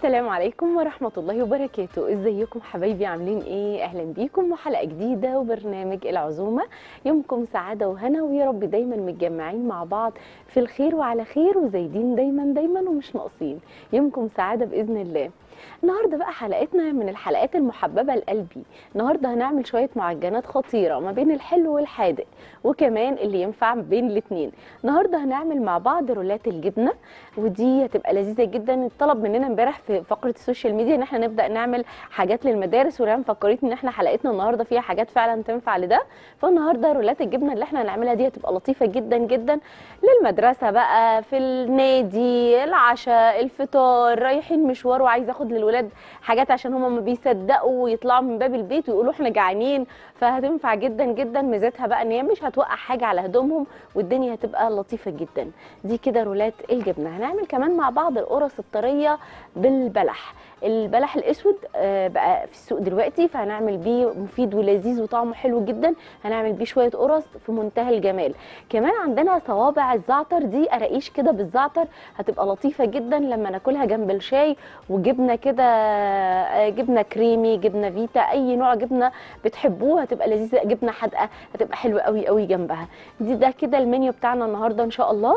السلام عليكم ورحمة الله وبركاته ازيكم حبايبي عاملين ايه اهلا بيكم وحلقة جديدة وبرنامج العزومة يومكم سعادة وهنا ويا رب دايما متجمعين مع بعض في الخير وعلى خير وزايدين دايما دايما ومش ناقصين يومكم سعادة بإذن الله النهارده بقى حلقتنا من الحلقات المحببه لقلبي النهارده هنعمل شويه معجنات خطيره ما بين الحلو والحادق وكمان اللي ينفع ما بين الاثنين النهارده هنعمل مع بعض رولات الجبنه ودي هتبقى لذيذه جدا اتطلب مننا امبارح في فقره السوشيال ميديا ان احنا نبدا نعمل حاجات للمدارس ولان مفكرين ان احنا حلقتنا النهارده فيها حاجات فعلا تنفع لده فالنهارده رولات الجبنه اللي احنا هنعملها دي هتبقى لطيفه جدا جدا للمدرسه بقى في النادي العشاء الفطار رايحين مشوار وعايز اخد للولاد حاجات عشان هم ما بيصدقوا ويطلعوا من باب البيت ويقولوا احنا جعانين فهتنفع جدا جدا ميزتها بقى ان هي مش هتوقع حاجه على هدومهم والدنيا هتبقى لطيفه جدا دي كده رولات الجبنه هنعمل كمان مع بعض القرص الطريه بالبلح البلح الاسود آه، بقى في السوق دلوقتي فهنعمل بيه مفيد ولذيذ وطعمه حلو جدا هنعمل بيه شويه قرص في منتهى الجمال كمان عندنا صوابع الزعتر دي قراقيش كده بالزعتر هتبقى لطيفه جدا لما ناكلها جنب الشاي وجبنه كده آه، جبنه كريمي جبنه فيتا اي نوع جبنه بتحبوه هتبقى لذيذه جبنه حادقه هتبقى حلوه قوي قوي جنبها دي ده كده المنيو بتاعنا النهارده ان شاء الله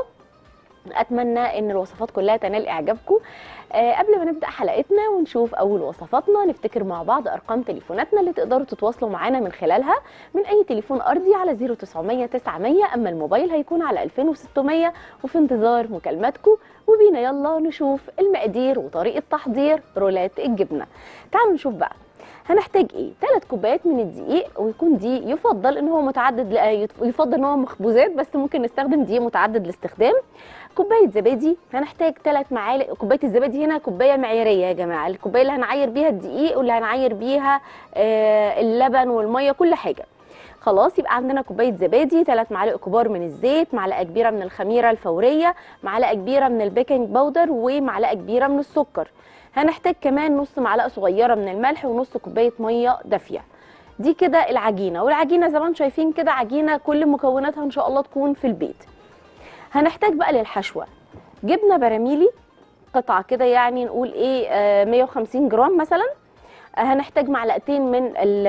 اتمنى ان الوصفات كلها تنال اعجابكم آه قبل ما نبدا حلقتنا ونشوف اول وصفاتنا نفتكر مع بعض ارقام تليفوناتنا اللي تقدروا تتواصلوا معانا من خلالها من اي تليفون ارضي على 0900 900 اما الموبايل هيكون على 2600 وفي انتظار مكالماتكم وبينا يلا نشوف المقادير وطريقه تحضير رولات الجبنه تعالوا نشوف بقى هنحتاج ايه ثلاث كوبايات من الدقيق ويكون دي يفضل ان هو متعدد يفضل ان هو مخبوزات بس ممكن نستخدم دقيق متعدد الاستخدام كوبايه زبادي هنحتاج ثلاث معالق كوبايه الزبادي هنا كوبايه معياريه يا جماعه الكوبايه اللي هنعاير بيها الدقيق واللي هنعاير بيها آه اللبن والميه كل حاجه خلاص يبقى عندنا كوبايه زبادي ثلاث معالق كبار من الزيت معلقه كبيره من الخميره الفوريه معلقه كبيره من البيكنج باودر ومعلقه كبيره من السكر هنحتاج كمان نص معلقه صغيره من الملح ونص كوبايه ميه دافيه دي كده العجينه والعجينه زي ما انتم شايفين كده عجينه كل مكوناتها ان شاء الله تكون في البيت هنحتاج بقى للحشوه جبنه براميلي قطعه كده يعني نقول ايه آه 150 جرام مثلا آه هنحتاج معلقتين من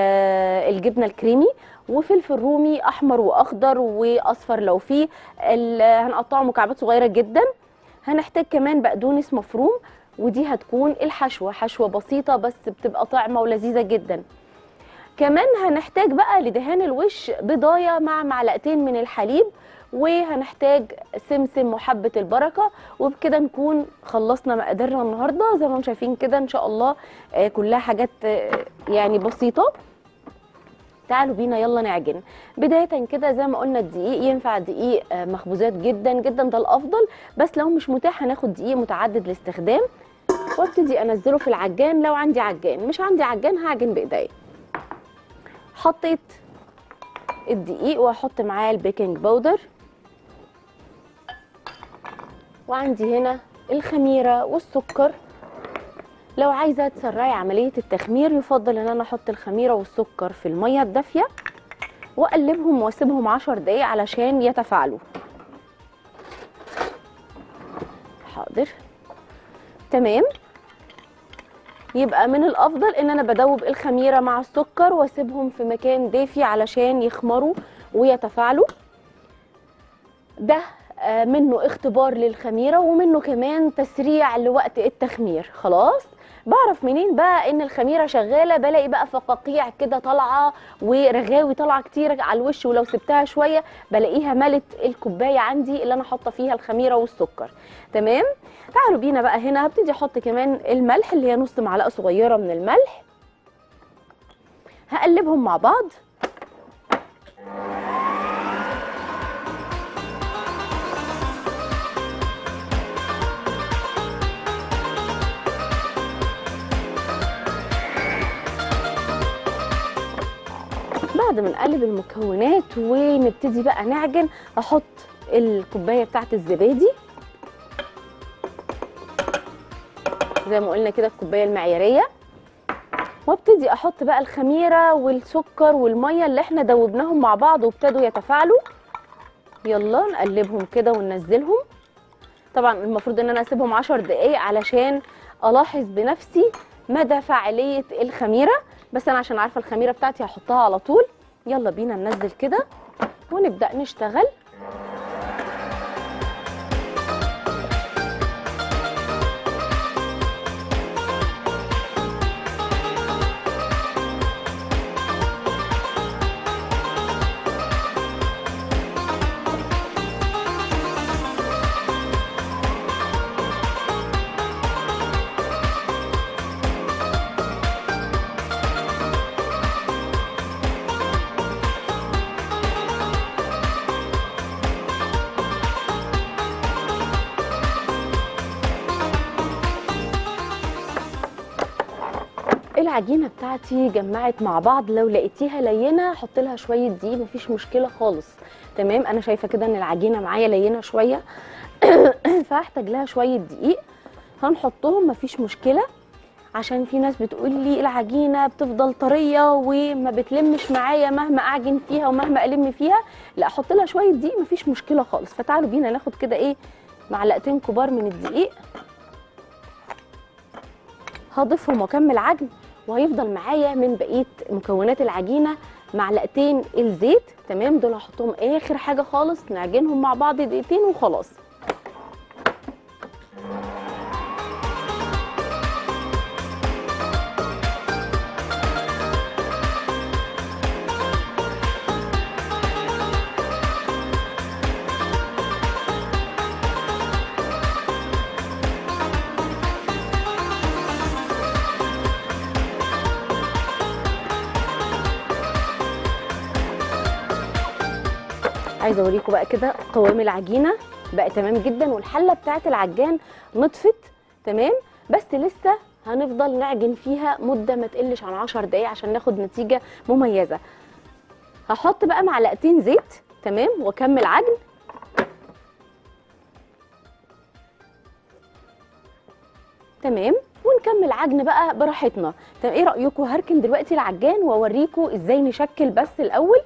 الجبنه الكريمي وفلفل رومي احمر واخضر واصفر لو فيه هنقطعه مكعبات صغيره جدا هنحتاج كمان بقدونس مفروم ودي هتكون الحشوه حشوه بسيطه بس بتبقى طعمه ولذيذه جدا كمان هنحتاج بقى لدهان الوش بضايه مع معلقتين من الحليب وهنحتاج سمسم وحبه البركه وبكده نكون خلصنا مقاديرنا النهارده زي ما انتم شايفين كده ان شاء الله كلها حاجات يعني بسيطه تعالوا بينا يلا نعجن بدايه كده زي ما قلنا الدقيق ينفع دقيق مخبوزات جدا جدا ده الافضل بس لو مش متاح هناخد دقيق متعدد الاستخدام وابتدي انزله في العجان لو عندي عجان مش عندي عجان هعجن بايديا حطيت الدقيق وهحط معاه البيكنج باودر وعندي هنا الخميره والسكر لو عايزه تسرعي عمليه التخمير يفضل ان انا احط الخميره والسكر في الميه الدافيه واقلبهم واسيبهم 10 دقايق علشان يتفاعلوا حاضر تمام يبقى من الافضل ان انا بدوب الخميره مع السكر واسيبهم في مكان دافي علشان يخمروا ويتفاعلوا ده منه اختبار للخميره ومنه كمان تسريع لوقت التخمير خلاص بعرف منين بقى ان الخميره شغاله بلاقي بقى فقاقيع كده طالعه ورغاوي طالعه كتير على الوش ولو سبتها شويه بلاقيها ملت الكوبايه عندي اللي انا حاطه فيها الخميره والسكر تمام تعالوا بينا بقى هنا هبتدي احط كمان الملح اللي هي نص معلقه صغيره من الملح هقلبهم مع بعض بعد ما نقلب المكونات ونبتدي بقى نعجن احط الكوبايه بتاعت الزبادي زي ما قلنا كده الكوبايه المعياريه وابتدي احط بقى الخميره والسكر والميه اللي احنا دوبناهم مع بعض وابتدوا يتفاعلوا يلا نقلبهم كده وننزلهم طبعا المفروض ان انا اسيبهم 10 دقايق علشان الاحظ بنفسي مدى فاعليه الخميره بس انا عشان عارفه الخميره بتاعتي هحطها على طول يلا بينا ننزل كده ونبدا نشتغل العجينه بتاعتي جمعت مع بعض لو لقيتيها لينه حط لها شويه دقيق مفيش مشكله خالص تمام انا شايفه كده ان العجينه معايا لينه شويه فهحتاج لها شويه دقيق هنحطهم مفيش مشكله عشان في ناس بتقول لي العجينه بتفضل طريه وما بتلمش معايا مهما اعجن فيها ومهما الم فيها لا احط لها شويه دقيق مفيش مشكله خالص فتعالوا بينا ناخد كده ايه معلقتين كبار من الدقيق هضيفهم واكمل عجن وهيفضل معايا من بقيه مكونات العجينه معلقتين الزيت تمام دول هحطهم اخر حاجه خالص نعجنهم مع بعض دقيقتين وخلاص عايزه اوريكم بقى كده قوام العجينه بقى تمام جدا والحله بتاعه العجان نطفت تمام بس لسه هنفضل نعجن فيها مده ما تقلش عن 10 دقايق عشان ناخد نتيجه مميزه هحط بقى معلقتين زيت تمام واكمل عجن تمام ونكمل عجن بقى براحتنا طب ايه رايكم هركن دلوقتي العجان واوريكم ازاي نشكل بس الاول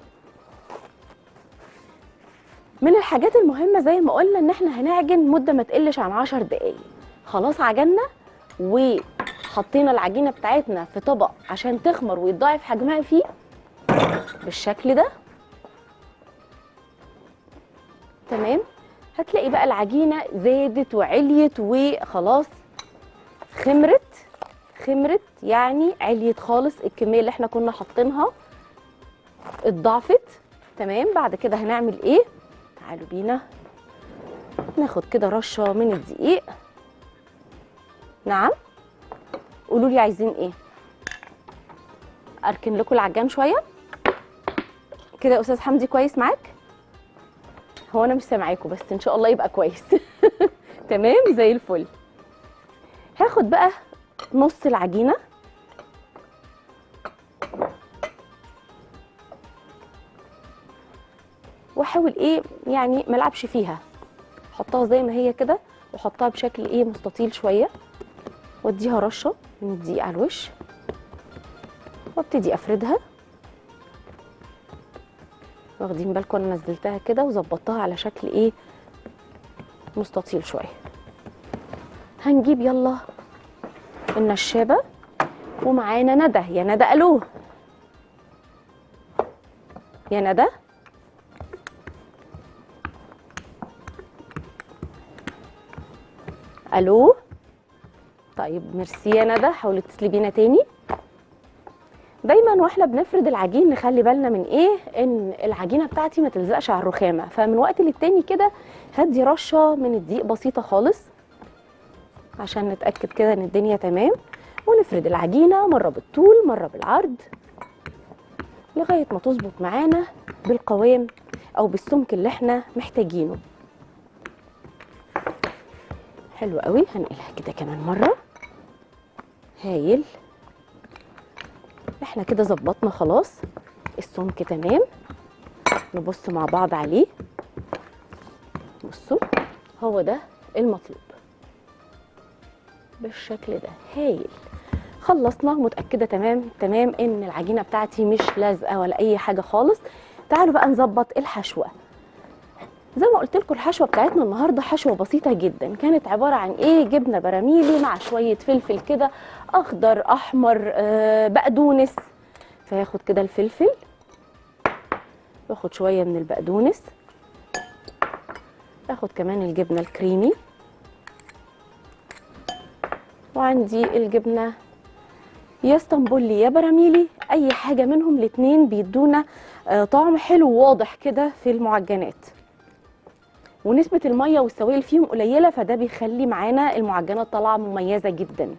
من الحاجات المهمه زي ما قلنا ان احنا هنعجن مده ما تقلش عن 10 دقايق خلاص عجنا وحطينا العجينه بتاعتنا في طبق عشان تخمر ويتضاعف حجمها فيه بالشكل ده تمام هتلاقي بقى العجينه زادت وعليت وخلاص خمرت خمرت يعني عليت خالص الكميه اللي احنا كنا حاطينها اتضاعفت تمام بعد كده هنعمل ايه تعالوا بينا ناخد كده رشه من الدقيق نعم قولوا لي عايزين ايه اركن لكم العجان شويه كده يا استاذ حمدي كويس معاك هو انا مش سامعاكم بس ان شاء الله يبقى كويس تمام زي الفل هاخد بقى نص العجينه واحاول ايه يعني ما العبش فيها احطها زي ما هي كده واحطها بشكل ايه مستطيل شويه واديها رشه من الدقيق على الوش وابتدي افردها واخدين بالكم انا نزلتها كده وظبطتها على شكل ايه مستطيل شويه هنجيب يلا النشابه ومعانا ندى يا ندى الو يا ندى الو طيب ميرسي يا ندى حاولي تتصلي بينا تاني دايما واحنا بنفرد العجين نخلي بالنا من ايه ان العجينه بتاعتي ما تلزقش على الرخامه فمن وقت للتاني كده هدي رشه من الدقيق بسيطه خالص عشان نتاكد كده ان الدنيا تمام ونفرد العجينه مره بالطول مره بالعرض لغايه ما تظبط معانا بالقوام او بالسمك اللي احنا محتاجينه حلو قوي هنقلها كده كمان مره هايل احنا كده ظبطنا خلاص السمك تمام نبص مع بعض عليه بصوا هو ده المطلوب بالشكل ده هايل خلصنا متاكده تمام تمام ان العجينه بتاعتي مش لازقه ولا اي حاجه خالص تعالوا بقى نظبط الحشوه زي ما قلت لكم الحشوه بتاعتنا النهارده حشوه بسيطه جدا كانت عباره عن ايه جبنه براميلي مع شويه فلفل كده اخضر احمر آه بقدونس فياخد كده الفلفل واخد شويه من البقدونس اخد كمان الجبنه الكريمي وعندي الجبنه يا اسطنبولي يا براميلي اي حاجه منهم الاتنين بيدونا آه، طعم حلو واضح كده في المعجنات ونسبه الميه والسوائل فيهم قليله فده بيخلي معانا المعجنات طالعه مميزه جدا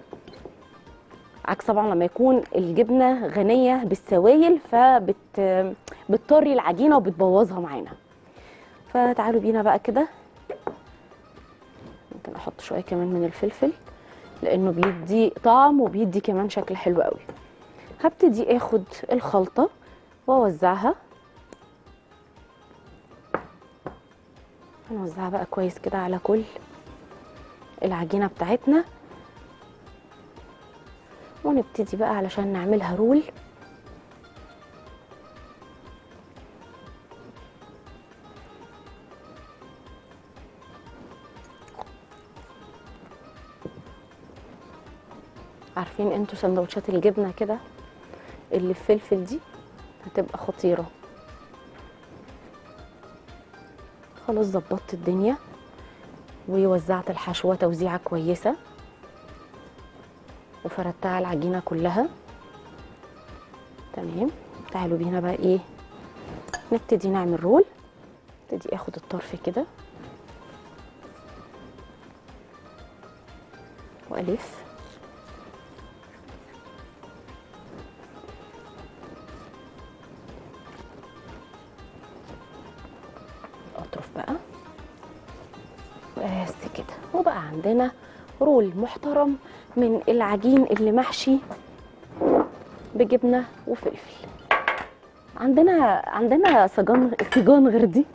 عكس طبعا لما يكون الجبنه غنيه بالسوائل فبت بتطري العجينه وبتبوظها معانا فتعالوا بينا بقى كده ممكن احط شويه كمان من الفلفل لانه بيدي طعم وبيدي كمان شكل حلو قوي هبتدي اخد الخلطه واوزعها هنوزعها بقى كويس كده على كل العجينه بتاعتنا ونبتدي بقى علشان نعملها رول عارفين انتوا سندوتشات الجبنه كده اللي بفلفل دي هتبقى خطيره خلاص ظبطت الدنيا ووزعت الحشوه توزيعه كويسه وفردتها على العجينه كلها تمام تعالوا بينا بقى ايه نبتدي نعمل رول ابتدي اخد الطرف كده والف اطرف بقى بس كده وبقى عندنا رول محترم من العجين اللي محشي بجبنه وفلفل عندنا عندنا سجان سجان غير دي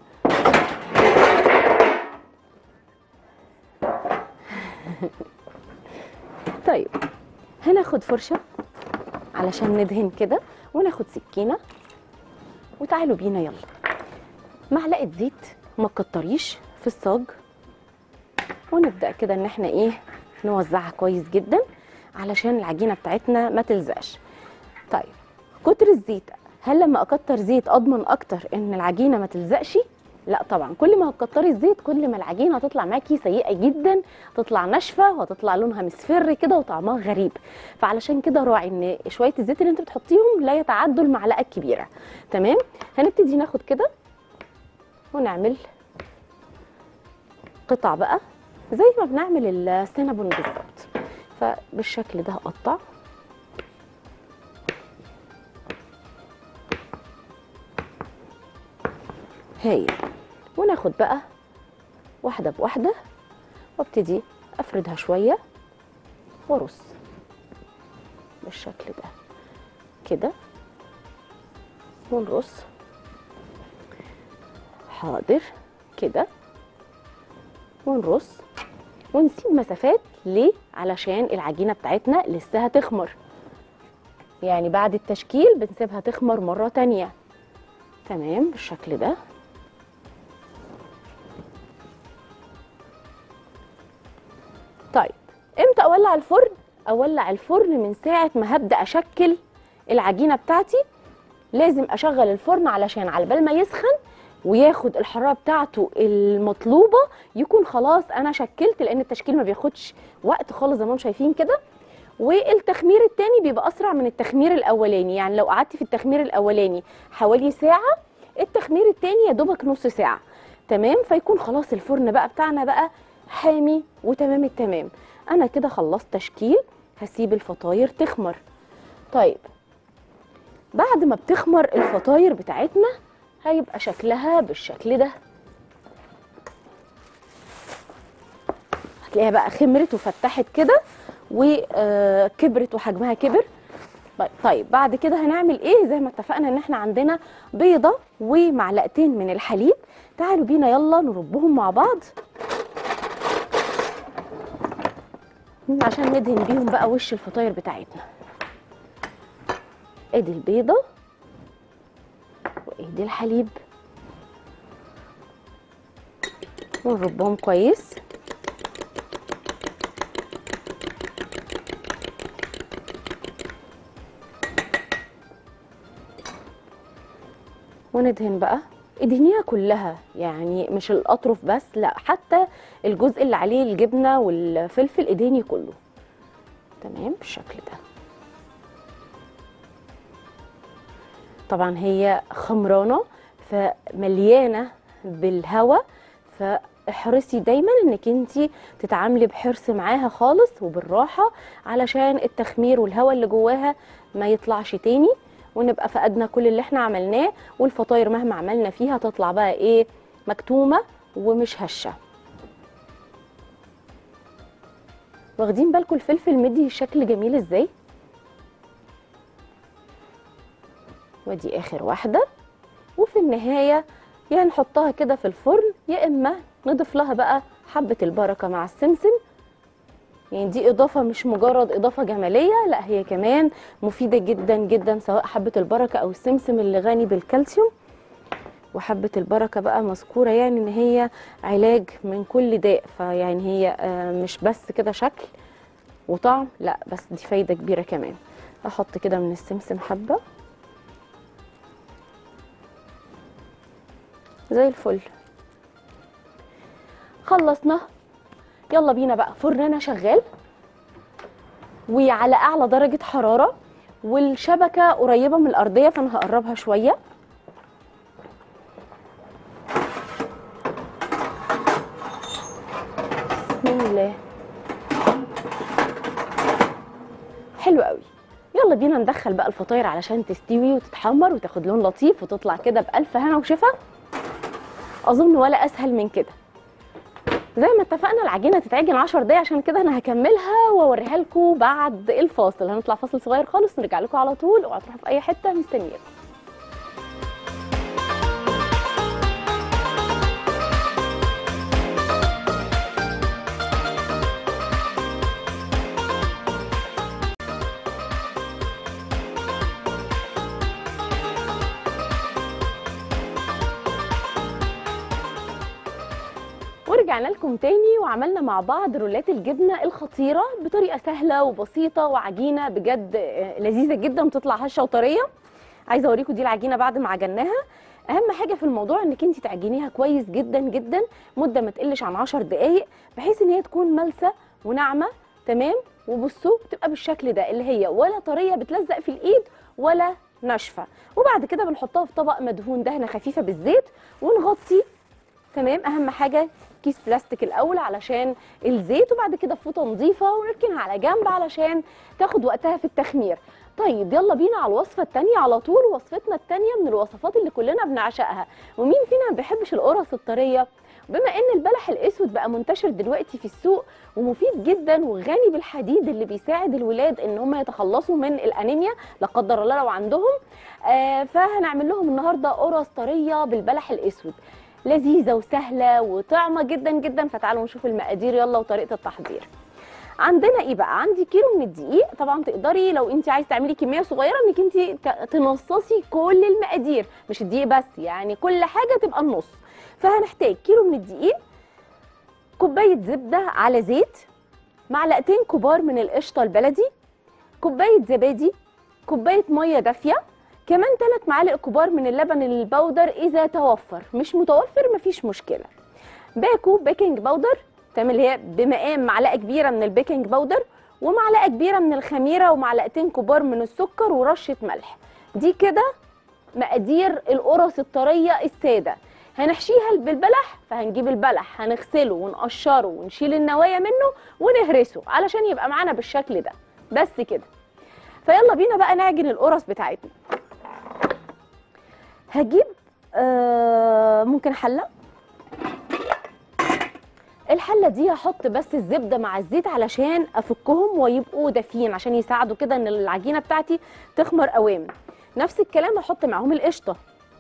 طيب هناخد فرشه علشان ندهن كده وناخد سكينه وتعالوا بينا يلا معلقه زيت ما تكتريش في الصاج ونبدا كده ان احنا ايه نوزعها كويس جدا علشان العجينه بتاعتنا ما تلزقش طيب كتر الزيت هل لما اكتر زيت اضمن اكتر ان العجينه ما تلزقش لا طبعا كل ما هتكتري الزيت كل ما العجينه هتطلع معاكي سيئه جدا تطلع ناشفه وهتطلع لونها مصفر كده وطعمها غريب فعلشان كده راعي ان شويه الزيت اللي انت بتحطيهم لا يتعدوا المعلقه الكبيره تمام هنبتدي ناخد كده ونعمل قطع بقى زي ما بنعمل السينابون بالظبط فبالشكل ده هقطع هايل وناخد بقى واحدة بواحدة وابتدي افردها شوية وارص بالشكل ده كده ونرص حاضر كده ونرص ونسيب مسافات ليه علشان العجينه بتاعتنا لسه هتخمر يعني بعد التشكيل بنسيبها تخمر مره تانية تمام بالشكل ده طيب امتى اولع الفرن اولع الفرن من ساعه ما هبدا اشكل العجينه بتاعتي لازم اشغل الفرن علشان على بال ما يسخن وياخد الحراره بتاعته المطلوبه يكون خلاص انا شكلت لان التشكيل ما بياخدش وقت خالص زي ما انتم شايفين كده والتخمير التاني بيبقى اسرع من التخمير الاولاني يعني لو قعدتي في التخمير الاولاني حوالي ساعه التخمير التاني يا دوبك نص ساعه تمام فيكون خلاص الفرن بقى بتاعنا بقى حامي وتمام التمام انا كده خلصت تشكيل هسيب الفطاير تخمر طيب بعد ما بتخمر الفطاير بتاعتنا هيبقى شكلها بالشكل ده هتلاقيها بقى خمرت وفتحت كده وكبرت وحجمها كبر طيب بعد كده هنعمل ايه زي ما اتفقنا ان احنا عندنا بيضه ومعلقتين من الحليب تعالوا بينا يلا نربهم مع بعض عشان ندهن بيهم بقى وش الفطاير بتاعتنا ادي البيضه وادي الحليب ونربهم كويس وندهن بقى ادهنيها كلها يعني مش الاطرف بس لا حتى الجزء اللي عليه الجبنه والفلفل ادهني كله تمام بالشكل ده طبعا هي خمرانه فمليانه بالهواء فاحرصي دايما انك انت تتعاملي بحرص معاها خالص وبالراحه علشان التخمير والهواء اللي جواها ما يطلعش تاني ونبقى فقدنا كل اللي احنا عملناه والفطاير مهما عملنا فيها تطلع بقى ايه مكتومه ومش هشه واخدين بالكم الفلفل مدي شكل جميل ازاي ودي اخر واحده وفي النهايه يا نحطها كده في الفرن يا اما نضيف لها بقى حبه البركه مع السمسم يعني دي اضافه مش مجرد اضافه جماليه لا هي كمان مفيده جدا جدا سواء حبه البركه او السمسم اللي غني بالكالسيوم وحبه البركه بقى مذكوره يعني ان هي علاج من كل داء فيعني هي آه، مش بس كده شكل وطعم لا بس دي فايده كبيره كمان احط كده من السمسم حبه زي الفل خلصنا يلا بينا بقى فرننا شغال وعلى اعلى درجه حراره والشبكه قريبه من الارضيه فانا هقربها شويه بسم الله حلو قوي يلا بينا ندخل بقى الفطاير علشان تستوي وتتحمر وتاخد لون لطيف وتطلع كده بألف هنا وشفا اظن ولا اسهل من كده زي ما اتفقنا العجينه تتعجن 10 دقايق عشان كده انا هكملها واوريها لكم بعد الفاصل هنطلع فاصل صغير خالص ونرجع لكم على طول اوعوا تروحوا في اي حته مستنياكم ورجعنا لكم تاني وعملنا مع بعض رولات الجبنه الخطيره بطريقه سهله وبسيطه وعجينه بجد آه، لذيذه جدا وتطلع هشه وطريه عايزه اوريكم دي العجينه بعد ما عجناها اهم حاجه في الموضوع انك انت تعجنيها كويس جدا جدا مده ما تقلش عن 10 دقائق بحيث ان هي تكون ملسه وناعمه تمام وبصوا بتبقى بالشكل ده اللي هي ولا طريه بتلزق في الايد ولا ناشفه وبعد كده بنحطها في طبق مدهون دهنه خفيفه بالزيت ونغطي تمام اهم حاجه كيس بلاستيك الاول علشان الزيت وبعد كده فوطه نظيفه ونركنها على جنب علشان تاخد وقتها في التخمير طيب يلا بينا على الوصفه الثانيه على طول وصفتنا الثانيه من الوصفات اللي كلنا بنعشقها ومين فينا ما بيحبش القرص الطريه بما ان البلح الاسود بقى منتشر دلوقتي في السوق ومفيد جدا وغني بالحديد اللي بيساعد الولاد ان هم يتخلصوا من الانيميا لا قدر الله لو عندهم آه فهنعمل لهم النهارده قرص طريه بالبلح الاسود لذيذه وسهله وطعمه جدا جدا فتعالوا نشوف المقادير يلا وطريقه التحضير عندنا ايه بقى عندي كيلو من الدقيق طبعا تقدري لو انت عايز تعملي كميه صغيره انك انت ت- تنصصي كل المقادير مش الدقيق بس يعني كل حاجه تبقى النص فهنحتاج كيلو من الدقيق كوبايه زبده على زيت معلقتين كبار من القشطه البلدي كوبايه زبادي كوبايه ميه دافيه كمان ثلاث معالق كبار من اللبن البودر اذا توفر مش متوفر مفيش مشكله باكو بيكنج باودر تمام اللي هي بمقام معلقه كبيره من البيكنج باودر ومعلقه كبيره من الخميره ومعلقتين كبار من السكر ورشه ملح دي كده مقادير القرص الطريه الساده هنحشيها بالبلح فهنجيب البلح هنغسله ونقشره ونشيل النوايا منه ونهرسه علشان يبقى معانا بالشكل ده بس كده فيلا بينا بقى نعجن القرص بتاعتنا هجيب آه ممكن حله الحله دي هحط بس الزبده مع الزيت علشان افكهم ويبقوا دافيين عشان يساعدوا كده ان العجينه بتاعتي تخمر قوام نفس الكلام هحط معاهم القشطه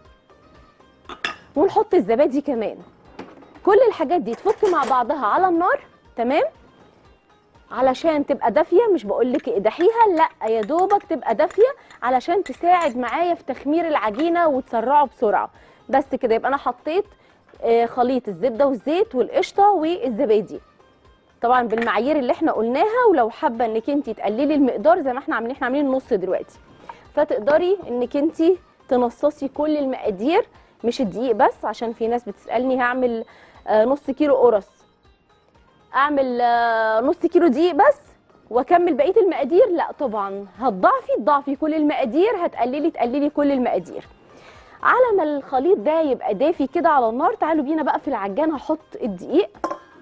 ونحط الزبادي كمان كل الحاجات دي تفك مع بعضها على النار تمام علشان تبقى دافيه مش بقول لك اقدحيها لا يا دوبك تبقى دافيه علشان تساعد معايا في تخمير العجينه وتسرعه بسرعه بس كده يبقى انا حطيت آه، خليط الزبده والزيت والقشطه والزبادي طبعا بالمعايير اللي احنا قلناها ولو حابه انك انت تقللي المقدار زي ما احنا عاملين احنا عاملين النص دلوقتي فتقدري انك انت تنصصي كل المقادير مش الدقيق بس عشان في ناس بتسالني هعمل آه، نص كيلو قرص اعمل آه، نص كيلو دقيق بس واكمل بقيه المقادير لا طبعا هتضعفي تضعفي كل المقادير هتقللي تقللي كل المقادير على ما الخليط ده يبقى دافي كده على النار تعالوا بينا بقى في العجان هحط الدقيق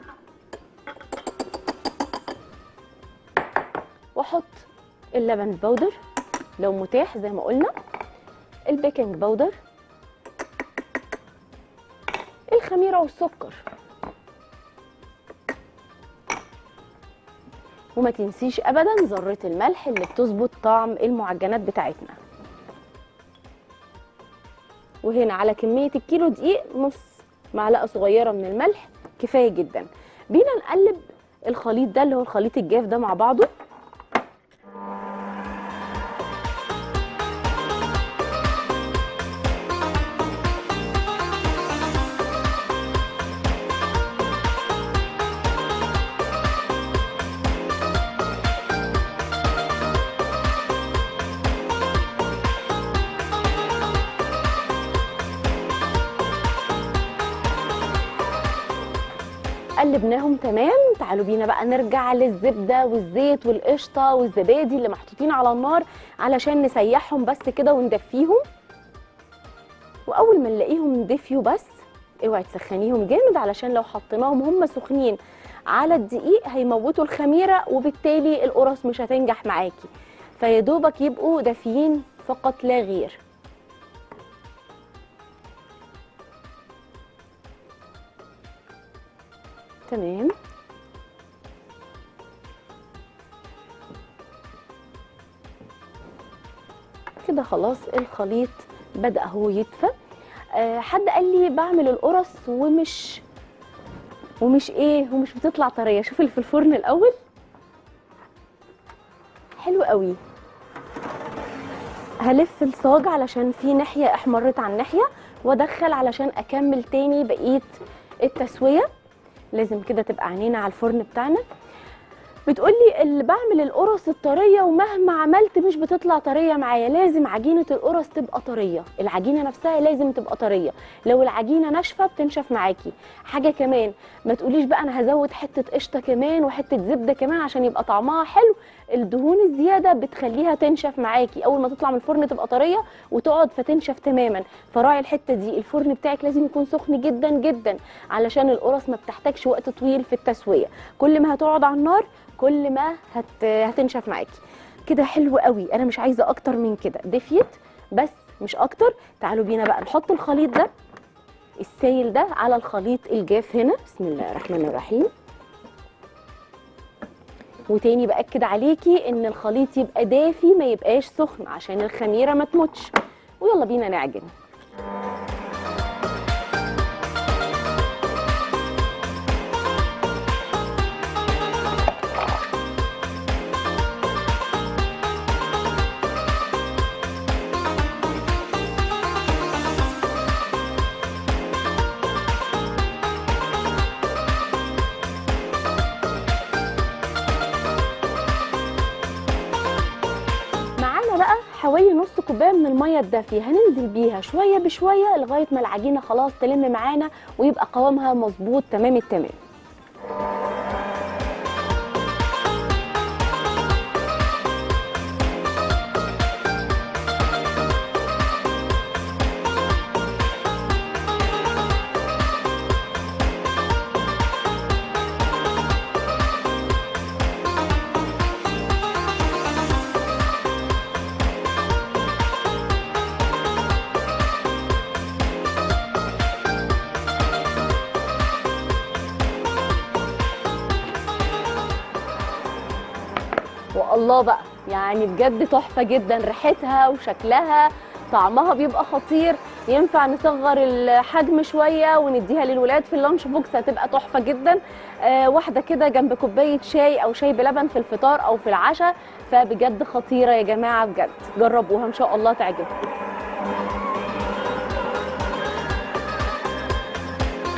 واحط اللبن البودر لو متاح زي ما قلنا البيكنج باودر الخميره والسكر وما تنسيش ابدا ذره الملح اللي بتظبط طعم المعجنات بتاعتنا وهنا على كميه الكيلو دقيق نص معلقه صغيره من الملح كفايه جدا بينا نقلب الخليط ده اللي هو الخليط الجاف ده مع بعضه قلبناهم تمام تعالوا بينا بقى نرجع للزبده والزيت والقشطه والزبادي اللي محطوطين على النار علشان نسيحهم بس كده وندفيهم واول ما نلاقيهم دفيوا بس اوعي تسخنيهم جامد علشان لو حطيناهم هم سخنين على الدقيق هيموتوا الخميره وبالتالي القرص مش هتنجح معاكي فيا دوبك يبقوا دافيين فقط لا غير تمام كده خلاص الخليط بدأ هو يدفى أه حد قال لي بعمل القرص ومش ومش ايه ومش بتطلع طريه شوف اللي في الفرن الاول حلو قوي هلف الصاج علشان في ناحيه احمرت عن ناحيه وادخل علشان اكمل تاني بقيه التسويه لازم كده تبقى عينينا على الفرن بتاعنا بتقولي اللي بعمل القرص الطريه ومهما عملت مش بتطلع طريه معايا لازم عجينه القرص تبقى طريه العجينه نفسها لازم تبقى طريه لو العجينه ناشفه بتنشف معاكي حاجه كمان ما تقوليش بقى انا هزود حته قشطه كمان وحته زبده كمان عشان يبقى طعمها حلو الدهون الزياده بتخليها تنشف معاكي اول ما تطلع من الفرن تبقى طريه وتقعد فتنشف تماما فراعي الحته دي الفرن بتاعك لازم يكون سخن جدا جدا علشان القرص ما بتحتاجش وقت طويل في التسويه كل ما هتقعد على النار كل ما هت... هتنشف معاكي كده حلو قوي انا مش عايزه اكتر من كده دفيت بس مش اكتر تعالوا بينا بقى نحط الخليط ده السايل ده على الخليط الجاف هنا بسم الله الرحمن الرحيم وتاني باكد عليكي ان الخليط يبقى دافي ما يبقاش سخن عشان الخميره ما تموتش ويلا بينا نعجن معانا بقى حوالي نص كوبايه من الميه الدافيه هننزل بيها شويه بشويه لغايه ما العجينه خلاص تلم معانا ويبقى قوامها مظبوط تمام التمام والله بقى يعني بجد تحفه جدا ريحتها وشكلها طعمها بيبقى خطير ينفع نصغر الحجم شويه ونديها للولاد في اللانش بوكس هتبقى تحفه جدا آه واحده كده جنب كوبايه شاي او شاي بلبن في الفطار او في العشاء فبجد خطيره يا جماعه بجد جربوها ان شاء الله تعجبكم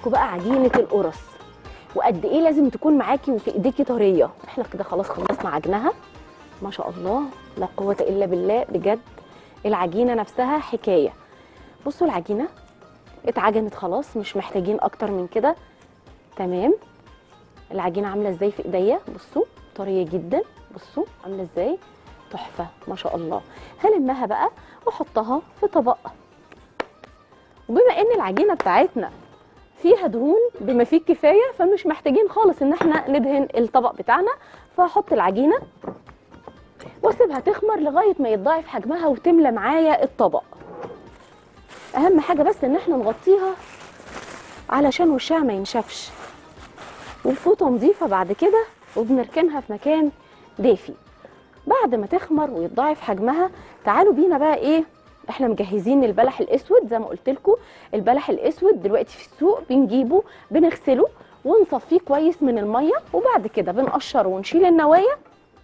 لكم بقى عجينه القرص وقد ايه لازم تكون معاكي وفي ايديكي طريه احنا كده خلاص خلصنا عجنها ما شاء الله لا قوه الا بالله بجد العجينه نفسها حكايه بصوا العجينه اتعجنت خلاص مش محتاجين اكتر من كده تمام العجينه عامله ازاي في ايديا بصوا طريه جدا بصوا عامله ازاي تحفه ما شاء الله هلمها بقى واحطها في طبق وبما ان العجينه بتاعتنا فيها دهون بما فيه الكفايه فمش محتاجين خالص ان احنا ندهن الطبق بتاعنا فهحط العجينه واسيبها تخمر لغايه ما يتضاعف حجمها وتملى معايا الطبق اهم حاجه بس ان احنا نغطيها علشان وشها ما ينشفش والفوطه نظيفه بعد كده وبنركنها في مكان دافي بعد ما تخمر ويتضاعف حجمها تعالوا بينا بقى ايه احنا مجهزين البلح الاسود زي ما قلت لكم البلح الاسود دلوقتي في السوق بنجيبه بنغسله ونصفيه كويس من الميه وبعد كده بنقشره ونشيل النوايا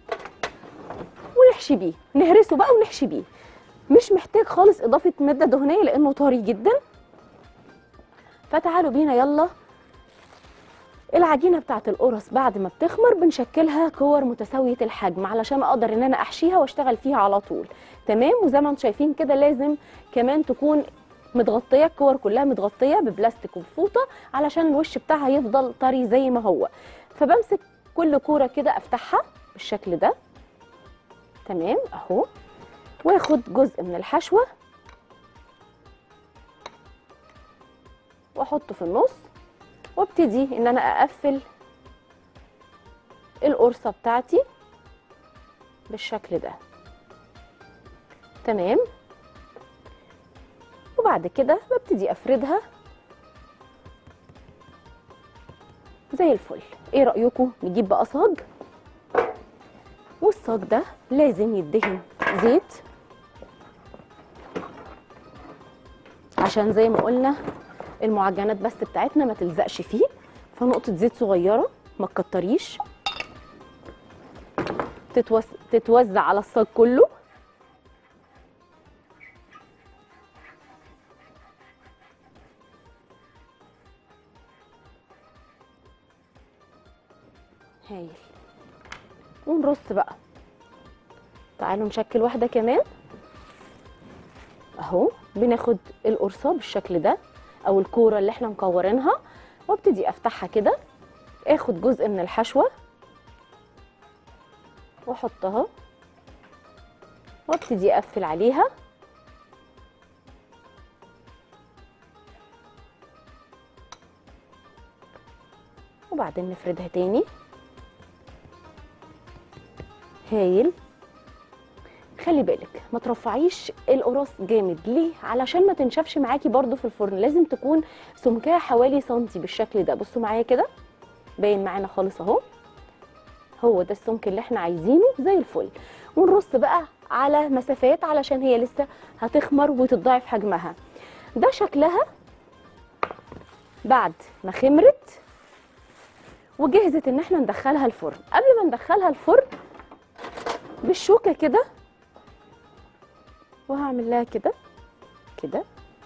ونحشي بيه نهرسه بقى ونحشي بيه مش محتاج خالص اضافه ماده دهنيه لانه طري جدا فتعالوا بينا يلا العجينه بتاعت القرص بعد ما بتخمر بنشكلها كور متساويه الحجم علشان اقدر ان انا احشيها واشتغل فيها على طول تمام وزي ما انتم شايفين كده لازم كمان تكون متغطيه الكور كلها متغطيه ببلاستيك وبفوطه علشان الوش بتاعها يفضل طري زي ما هو فبمسك كل كوره كده افتحها بالشكل ده تمام اهو واخد جزء من الحشوه واحطه في النص وابتدي ان انا اقفل القرصه بتاعتي بالشكل ده تمام وبعد كده ببتدي افردها زي الفل ايه رايكم نجيب بقى صاج والصاج ده لازم يدهن زيت عشان زي ما قلنا المعجنات بس بتاعتنا ما تلزقش فيه فنقطه زيت صغيره ما تكتريش تتوز... تتوزع على الصاج كله هايل ونرص بقى تعالوا نشكل واحده كمان اهو بناخد القرصه بالشكل ده او الكوره اللي احنا مكورينها وابتدي افتحها كده اخد جزء من الحشوه واحطها وابتدي اقفل عليها وبعدين نفردها تاني هايل خلي بالك ما ترفعيش القراص جامد ليه علشان ما تنشفش معاكي برضو في الفرن لازم تكون سمكها حوالي سنتي بالشكل ده بصوا معايا كده باين معانا خالص اهو هو ده السمك اللي احنا عايزينه زي الفل ونرص بقى على مسافات علشان هي لسه هتخمر وتتضاعف حجمها ده شكلها بعد ما خمرت وجهزت ان احنا ندخلها الفرن قبل ما ندخلها الفرن بالشوكه كده وهعمل لها كده كده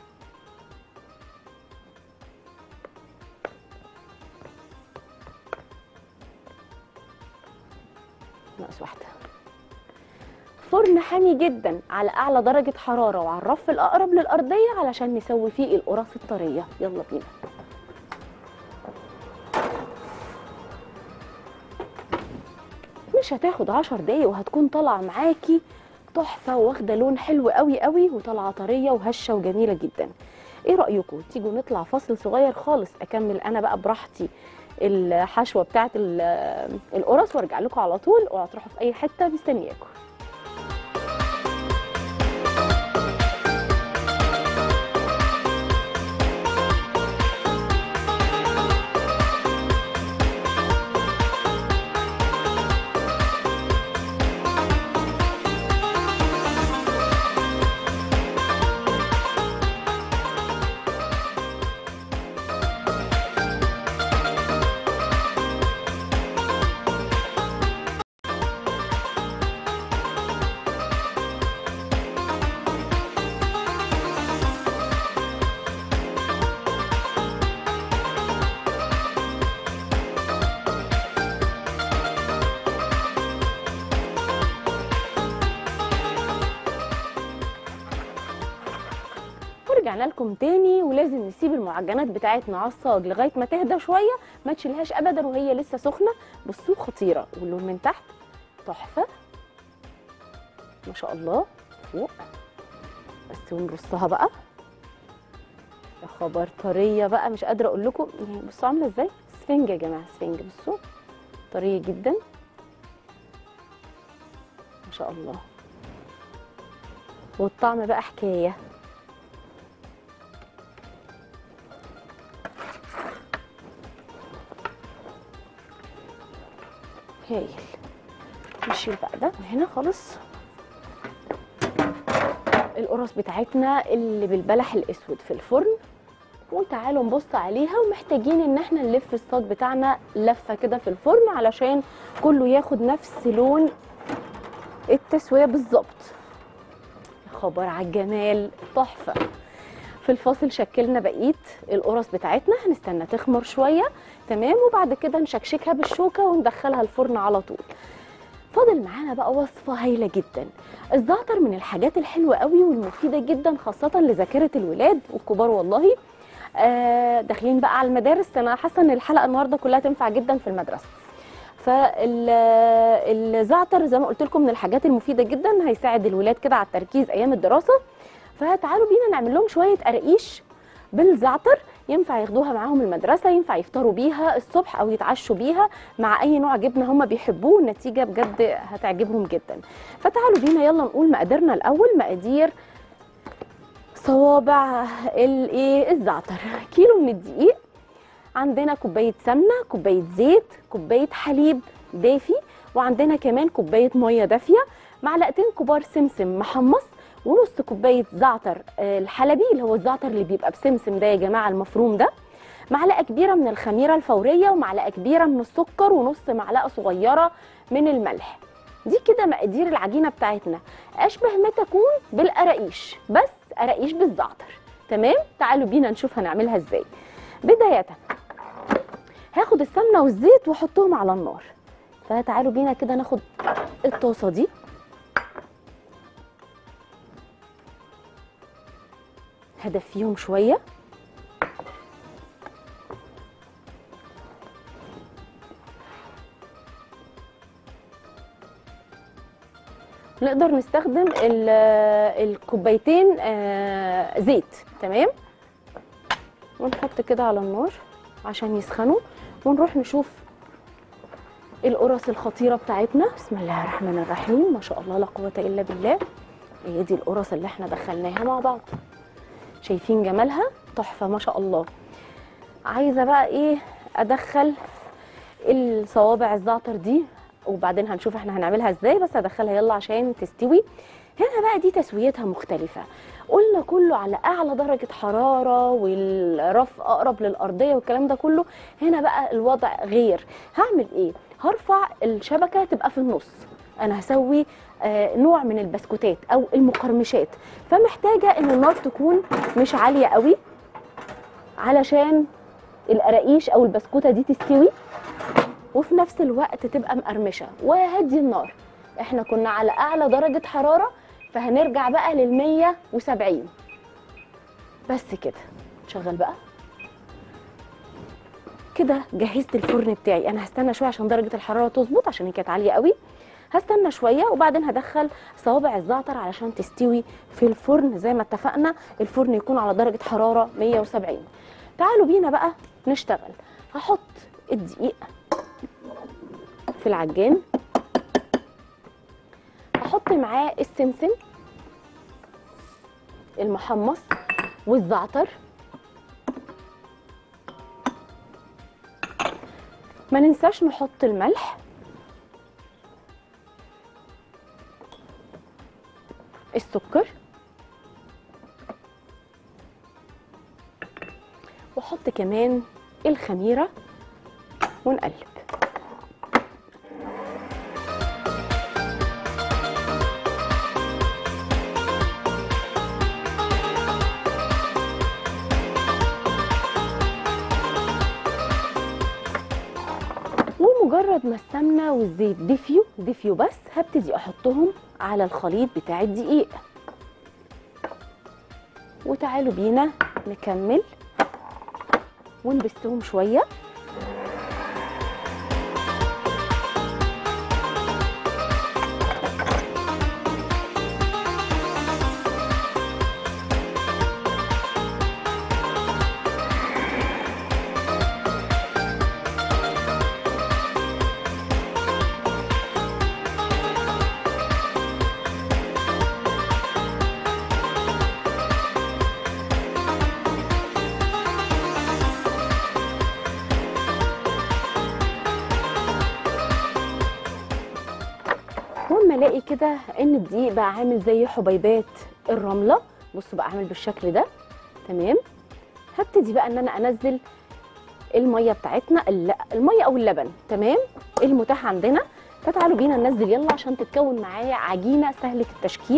ناقص واحده فرن حامي جدا على اعلى درجه حراره وعلى الرف الاقرب للارضيه علشان نسوي فيه القراص الطريه يلا بينا مش هتاخد عشر دقايق وهتكون طالعه معاكي تحفه واخده لون حلو قوي قوي وطالعه طريه وهشه وجميله جدا ايه رايكم تيجوا نطلع فاصل صغير خالص اكمل انا بقى براحتي الحشوه بتاعه ال- القرص وارجع لكم على طول اوعوا تروحوا في اي حته مستنياكم ورجعنا لكم تاني ولازم نسيب المعجنات بتاعتنا على الصاج لغايه ما تهدى شويه ما تشيلهاش ابدا وهي لسه سخنه بصوا خطيره واللون من تحت تحفه ما شاء الله فوق بس ونرصها بقى يا خبر طريه بقى مش قادره اقول لكم يعني بصوا عامله ازاي سفنج يا جماعه سفنج بصوا طريه جدا ما شاء الله والطعم بقى حكايه هايل نشيل بقى ده من هنا خالص القرص بتاعتنا اللي بالبلح الاسود في الفرن وتعالوا نبص عليها ومحتاجين ان احنا نلف الصاج بتاعنا لفه كده في الفرن علشان كله ياخد نفس لون التسويه بالظبط يا خبر على الجمال تحفه في الفاصل شكلنا بقيه القرص بتاعتنا هنستنى تخمر شويه تمام وبعد كده نشكشكها بالشوكه وندخلها الفرن على طول فاضل معانا بقى وصفه هايله جدا الزعتر من الحاجات الحلوه قوي والمفيده جدا خاصه لذاكره الولاد والكبار والله آه داخلين بقى على المدارس انا حاسه ان الحلقه النهارده كلها تنفع جدا في المدرسه فالزعتر زي ما قلت لكم من الحاجات المفيده جدا هيساعد الولاد كده على التركيز ايام الدراسه فتعالوا بينا نعمل لهم شويه قراقيش بالزعتر ينفع ياخدوها معاهم المدرسه ينفع يفطروا بيها الصبح او يتعشوا بيها مع اي نوع جبنه هم بيحبوه النتيجه بجد هتعجبهم جدا فتعالوا بينا يلا نقول مقاديرنا الاول مقادير صوابع الايه الزعتر كيلو من الدقيق عندنا كوبايه سمنه كوبايه زيت كوبايه حليب دافي وعندنا كمان كوبايه ميه دافيه معلقتين كبار سمسم محمص ونص كوبايه زعتر آه، الحلبي اللي هو الزعتر اللي بيبقى بسمسم ده يا جماعه المفروم ده معلقه كبيره من الخميره الفوريه ومعلقه كبيره من السكر ونص معلقه صغيره من الملح دي كده مقادير العجينه بتاعتنا اشبه ما تكون بالقراقيش بس قراقيش بالزعتر تمام تعالوا بينا نشوف هنعملها ازاي بدايه هاخد السمنه والزيت واحطهم على النار فتعالوا بينا كده ناخد الطاسه دي هدفيهم شويه نقدر نستخدم ال- الكوبايتين آه، زيت تمام ونحط كده على النار عشان يسخنوا ونروح نشوف القرص الخطيره بتاعتنا بسم الله الرحمن الرحيم ما شاء الله لا قوه الا بالله هي دي القرص اللي احنا دخلناها مع بعض شايفين جمالها تحفه ما شاء الله عايزه بقى ايه ادخل الصوابع الزعتر دي وبعدين هنشوف احنا هنعملها ازاي بس هدخلها يلا عشان تستوي هنا بقى دي تسويتها مختلفة قلنا كله على أعلى درجة حرارة والرف أقرب للأرضية والكلام ده كله هنا بقى الوضع غير هعمل إيه؟ هرفع الشبكة تبقى في النص أنا هسوي آه، نوع من البسكوتات أو المقرمشات فمحتاجة إن النار تكون مش عالية قوي علشان القراقيش أو البسكوتة دي تستوي وفي نفس الوقت تبقى مقرمشه وهدي النار احنا كنا على اعلى درجه حراره فهنرجع بقى لل 170 بس كده شغل بقى كده جهزت الفرن بتاعي انا هستنى شويه عشان درجه الحراره تظبط عشان هي كانت عاليه قوي هستنى شويه وبعدين هدخل صوابع الزعتر علشان تستوي في الفرن زي ما اتفقنا الفرن يكون على درجه حراره 170 تعالوا بينا بقى نشتغل هحط الدقيق في العجان هحط معاه السمسم المحمص والزعتر ما ننساش نحط الملح السكر واحط كمان الخميره ونقلب ومجرد ما السمنه والزيت دفيوا دفيوا بس هبتدي احطهم على الخليط بتاع الدقيق وتعالوا بينا نكمل ونبستهم شويه واما الاقي كده ان الدقيق بقى عامل زي حبيبات الرمله بصوا بقى عامل بالشكل ده تمام هبتدي بقى ان انا انزل الميه بتاعتنا لا الميه او اللبن تمام المتاح عندنا فتعالوا بينا ننزل يلا عشان تتكون معايا عجينه سهله التشكيل